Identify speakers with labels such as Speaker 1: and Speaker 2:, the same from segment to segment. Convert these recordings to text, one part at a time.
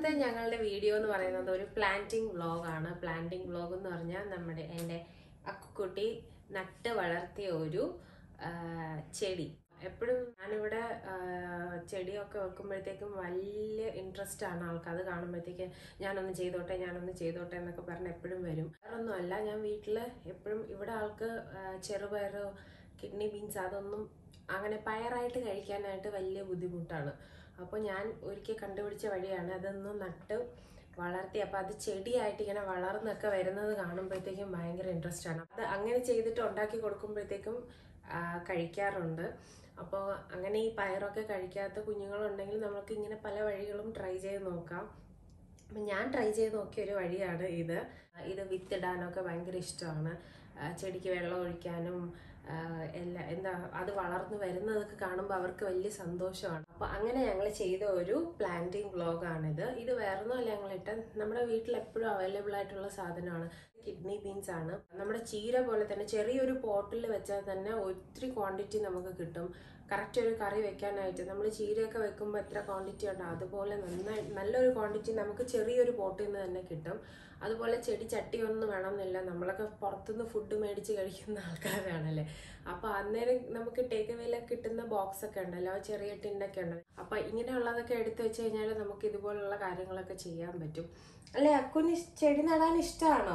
Speaker 1: ഇന്നത്തെ ഞങ്ങളുടെ വീഡിയോ എന്ന് പറയുന്നത് ഒരു പ്ലാന്റിംഗ് വ്ളോഗാണ് പ്ലാന്റിംഗ് വ്ളോഗ് എന്ന് പറഞ്ഞാൽ നമ്മുടെ എൻ്റെ അക്കുക്കുട്ടി നട്ട് വളർത്തിയ ഒരു ആ, ചെടി എപ്പോഴും ഞാനിവിടെ ആ, ചെടിയൊക്കെ വെക്കുമ്പോഴത്തേക്കും വലിയ ഇൻട്രസ്റ്റ് ആണ് ആൾക്ക് അത് കാണുമ്പോഴത്തേക്ക് ഞാനൊന്ന് ചെയ്തോട്ടെ ഞാനൊന്ന് ചെയ്തോട്ടെ എന്നൊക്കെ പറഞ്ഞ് എപ്പോഴും വരും വേറൊന്നുമല്ല ഞാൻ വീട്ടിൽ എപ്പോഴും ഇവിടെ ആൾക്ക് ആ, ചെറുപയറ് കിഡ്നി ബീൻസ് അതൊന്നും അങ്ങനെ പയറായിട്ട് കഴിക്കാനായിട്ട് വലിയ ബുദ്ധിമുട്ടാണ് അപ്പോൾ ഞാൻ ഒരിക്കൽ കണ്ടുപിടിച്ച വഴിയാണ് അതൊന്ന് നട്ട് വളർത്തി അപ്പോൾ അത് ചെടിയായിട്ട് ഇങ്ങനെ വളർന്നൊക്കെ വരുന്നത് കാണുമ്പോഴത്തേക്കും ഭയങ്കര ഇൻട്രസ്റ്റ് ആണ് അത് അങ്ങനെ ചെയ്തിട്ട് ഉണ്ടാക്കി കൊടുക്കുമ്പോഴത്തേക്കും ആ, കഴിക്കാറുണ്ട് അപ്പോൾ അങ്ങനെ ഈ പയറൊക്കെ കഴിക്കാത്ത കുഞ്ഞുങ്ങളുണ്ടെങ്കിൽ നമുക്ക് ഇങ്ങനെ പല വഴികളും ട്രൈ ചെയ്ത് നോക്കാം അപ്പം ഞാൻ ട്രൈ ചെയ്ത് നോക്കിയ ഒരു വഴിയാണ് ഇത് ഇത് വിത്തിടാനൊക്കെ ഭയങ്കര ഇഷ്ടമാണ് ആ, ചെടിക്ക് വെള്ളം ഒഴിക്കാനും ആ, എല്ലാ എന്താ അത് വളർന്നു വരുന്നതൊക്കെ കാണുമ്പോൾ അവർക്ക് വലിയ സന്തോഷമാണ് അപ്പോൾ അങ്ങനെ ഞങ്ങൾ ചെയ്ത ഒരു പ്ലാന്റിങ് വ്ളോഗാണിത് ഇത് വേറൊന്നുമല്ല ഞങ്ങളിട്ട് നമ്മുടെ വീട്ടിൽ എപ്പോഴും അവൈലബിൾ ആയിട്ടുള്ള സാധനമാണ് കിഡ്നി ബീൻസ് ആണ് നമ്മുടെ ചീര പോലെ തന്നെ ചെറിയൊരു പോട്ടിൽ വെച്ചാൽ തന്നെ ഒത്തിരി ക്വാണ്ടിറ്റി നമുക്ക് കിട്ടും കറക്റ്റ് ഒരു കറി വെക്കാനായിട്ട് നമ്മൾ ചീരയൊക്കെ വെക്കുമ്പോൾ എത്ര ക്വാണ്ടിറ്റി ഉണ്ടോ അതുപോലെ നന്നായി നല്ലൊരു ക്വാണ്ടിറ്റി നമുക്ക് ചെറിയൊരു പോട്ടിൽ നിന്ന് തന്നെ കിട്ടും അതുപോലെ ചെടി ചട്ടിയൊന്നും വേണമെന്നില്ല നമ്മളൊക്കെ പുറത്തുനിന്ന് ഫുഡ് മേടിച്ച് കഴിക്കുന്ന ആൾക്കാരാണല്ലേ അപ്പോൾ അന്നേരം നമുക്ക് ടേക്ക് വേയിലൊക്കെ കിട്ടുന്ന ബോക്സ് ഒക്കെ ഉണ്ടല്ലോ ആ ചെറിയ ടിന്നൊക്കെ ഉണ്ട് അപ്പോൾ ഇങ്ങനെയുള്ളതൊക്കെ എടുത്തു വെച്ച് കഴിഞ്ഞാൽ നമുക്ക് ഇതുപോലുള്ള കാര്യങ്ങളൊക്കെ ചെയ്യാൻ പറ്റും അല്ലേ അക്കുന് ഇഷ്- ചെടി നടാൻ ഇഷ്ടമാണോ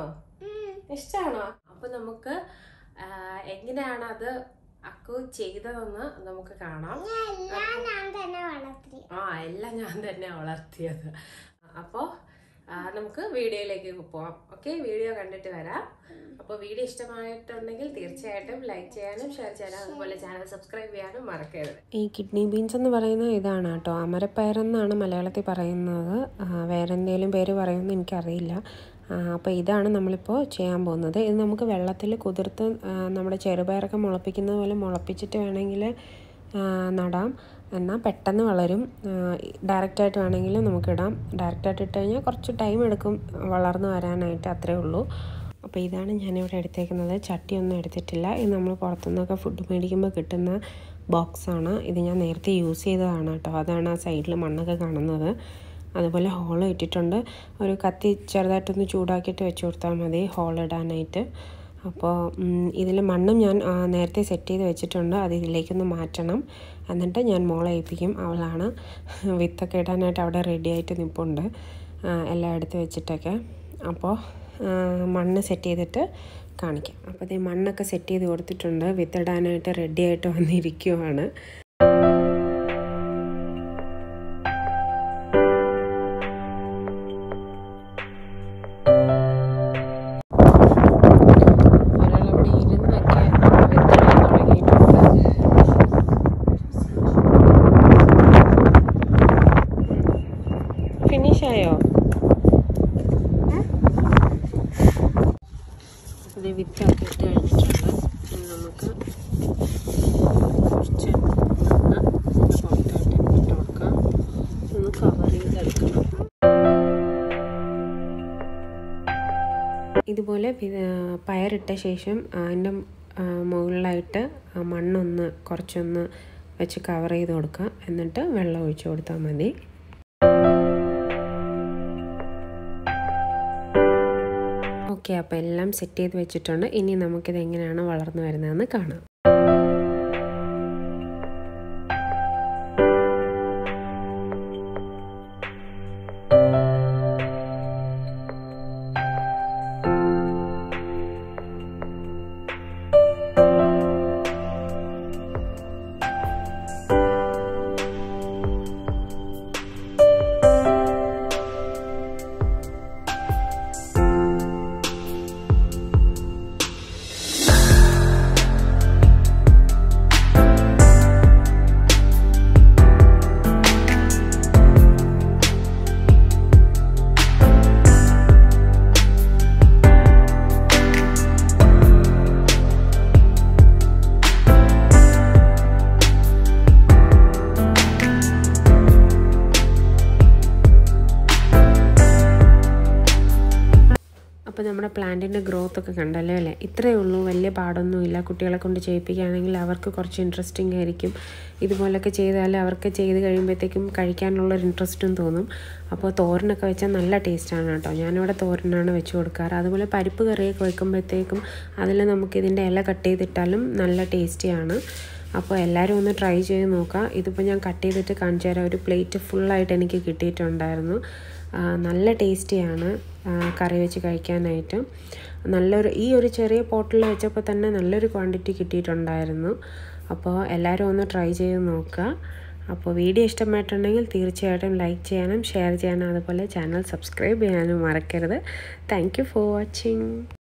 Speaker 1: ഇഷ്ടമാണോ അപ്പോൾ നമുക്ക് ആ, എങ്ങനെയാണ് അത് അക്കു ചെയ്തതെന്ന് നമുക്ക് കാണാം
Speaker 2: എല്ലാം ഞാൻ തന്നെ വളർത്തി
Speaker 1: ആ എല്ലാം ഞാൻ തന്നെ വളർത്തിയത് അപ്പോൾ നമുക്ക് വീഡിയോയിലേക്ക് പോവാം ഓക്കെ വീഡിയോ കണ്ടിട്ട് വരാം അപ്പോൾ വീഡിയോ ഇഷ്ടമായിട്ടുണ്ടെങ്കിൽ തീർച്ചയായിട്ടും ലൈക്ക് ചെയ്യാനും ഷെയർ ചെയ്യാനും അതുപോലെ ചാനൽ സബ്സ്ക്രൈബ് ചെയ്യാനും മറക്കരുത്
Speaker 3: ഈ കിഡ്നി ബീൻസ് എന്ന് പറയുന്നത് ഇതാണ് കേട്ടോ അമരപ്പയറെന്നാണ് മലയാളത്തിൽ പറയുന്നത് ആ, വേറെ എന്തെങ്കിലും പേര് പറയുമെന്ന് എനിക്കറിയില്ല അപ്പോൾ ഇതാണ് നമ്മളിപ്പോൾ ചെയ്യാൻ പോകുന്നത് ഇത് നമുക്ക് വെള്ളത്തിൽ കുതിർത്ത് ആ, നമ്മുടെ ചെറുപയറൊക്കെ മുളപ്പിക്കുന്നത് പോലെ മുളപ്പിച്ചിട്ട് വേണമെങ്കിൽ ആ, നടാം എന്നാൽ പെട്ടെന്ന് വളരും ഡയറക്റ്റായിട്ട് വേണമെങ്കിൽ നമുക്കിടാം ഡയറക്റ്റായിട്ട് ഇട്ട് കഴിഞ്ഞാൽ കുറച്ച് ടൈം എടുക്കും വളർന്നു വരാനായിട്ട് അത്രേ ഉള്ളൂ അപ്പോൾ ഇതാണ് ഞാനിവിടെ എടുത്തേക്കുന്നത് ചട്ടിയൊന്നും എടുത്തിട്ടില്ല ഇത് നമ്മൾ പുറത്തുനിന്നൊക്കെ ഫുഡ് മേടിക്കുമ്പോൾ കിട്ടുന്ന ബോക്സാണ് ഇത് ഞാൻ നേരത്തെ യൂസ് ചെയ്തതാണ് കേട്ടോ അതാണ് ആ സൈഡിൽ മണ്ണൊക്കെ കാണുന്നത് അതുപോലെ ഹോൾ ഇട്ടിട്ടുണ്ട് ഒരു കത്തി ചെറുതായിട്ടൊന്ന് ചൂടാക്കിയിട്ട് വെച്ച് കൊടുത്താൽ മതി ഹോൾ ഇടാനായിട്ട് അപ്പോൾ ഇതിൽ മണ്ണും ഞാൻ ആ, നേരത്തെ സെറ്റ് ചെയ്ത് വെച്ചിട്ടുണ്ട് അത് ഇതിലേക്കൊന്ന് മാറ്റണം എന്നിട്ട് ഞാൻ മോളെ ഏൽപ്പിക്കും അവളാണ് വിത്തൊക്കെ ഇടാനായിട്ട് അവിടെ റെഡി ആയിട്ട് നിൽപ്പുണ്ട് ആ, എല്ലാം എടുത്ത് വെച്ചിട്ടൊക്കെ അപ്പോൾ ആ, മണ്ണ് സെറ്റ് ചെയ്തിട്ട് കാണിക്കാം അപ്പോൾ ഇത് മണ്ണൊക്കെ സെറ്റ് ചെയ്ത് കൊടുത്തിട്ടുണ്ട് വിത്തിടാനായിട്ട് റെഡി ആയിട്ട് വന്നിരിക്കുവാണ് ഒരാളവിടെ ഇരുന്നൊക്കെ വിത്തിടാൻ തുടങ്ങിയിട്ടുണ്ട് ഫിനിഷ് ആയോ ഇത് വിത്തൊക്കെ ഇട്ട് കഴിഞ്ഞിട്ടുണ്ട് ഇനി നമുക്ക് കുറച്ച് മണ്ണ് പുറത്തായിട്ട് ഇട്ട് കൊടുക്കാം ഒന്ന് കവർ ചെയ്തെടുക്കണം ഇതുപോലെ വി- പയറിട്ട ശേഷം അതിൻ്റെ മുകളിലായിട്ട് ആ മണ്ണൊന്ന് കുറച്ചൊന്ന് വെച്ച് കവർ ചെയ്ത് കൊടുക്കുക എന്നിട്ട് വെള്ളം ഒഴിച്ചു കൊടുത്താൽ മതി ഓക്കെ അപ്പോൾ എല്ലാം സെറ്റ് ചെയ്ത് വെച്ചിട്ടുണ്ട് ഇനി നമുക്കിത് എങ്ങനെയാണ് വളർന്നു വരുന്നതെന്ന് കാണാം നമ്മുടെ പ്ലാന്റിൻ്റെ ഗ്രോത്ത് ഒക്കെ കണ്ടല്ലോ അല്ലേ ഇത്രയേ ഉള്ളൂ വലിയ പാടൊന്നുമില്ല കുട്ടികളെ കൊണ്ട് ചെയ്യിപ്പിക്കുകയാണെങ്കിൽ അവർക്ക് കുറച്ച് ഇൻട്രസ്റ്റിംഗ് ആയിരിക്കും ഇതുപോലൊക്കെ ചെയ്താൽ അവർക്ക് ചെയ്ത് കഴിയുമ്പോഴത്തേക്കും കഴിക്കാനുള്ളൊരു ഇൻട്രസ്റ്റും തോന്നും അപ്പോൾ തോരനൊക്കെ വെച്ചാൽ നല്ല ടേസ്റ്റാണ് കേട്ടോ ഞാനിവിടെ തോരനാണ് വെച്ച് കൊടുക്കാറ് അതുപോലെ പരിപ്പ് കറിയൊക്കെ വെക്കുമ്പോഴത്തേക്കും അതിൽ നമുക്കിതിൻ്റെ ഇല കട്ട് ചെയ്തിട്ടാലും നല്ല ടേസ്റ്റിയാണ് അപ്പോൾ എല്ലാവരും ഒന്ന് ട്രൈ ചെയ്ത് നോക്കാം ഇതിപ്പോൾ ഞാൻ കട്ട് ചെയ്തിട്ട് കാണിച്ചു തരാം ഒരു പ്ലേറ്റ് ഫുള്ളായിട്ട് എനിക്ക് കിട്ടിയിട്ടുണ്ടായിരുന്നു ആ, നല്ല ടേസ്റ്റിയാണ് ആ, കറി വെച്ച് കഴിക്കാനായിട്ട് നല്ലൊരു ഈ ഒരു ചെറിയ പോട്ടിൽ വെച്ചപ്പോൾ തന്നെ നല്ലൊരു ക്വാണ്ടിറ്റി കിട്ടിയിട്ടുണ്ടായിരുന്നു അപ്പോൾ എല്ലാവരും ഒന്ന് ട്രൈ ചെയ്ത് നോക്കുക അപ്പോൾ വീഡിയോ ഇഷ്ടമായിട്ടുണ്ടെങ്കിൽ തീർച്ചയായിട്ടും ലൈക്ക് ചെയ്യാനും ഷെയർ ചെയ്യാനും അതുപോലെ ചാനൽ സബ്സ്ക്രൈബ് ചെയ്യാനും മറക്കരുത് താങ്ക് യു ഫോർ വാച്ചിങ്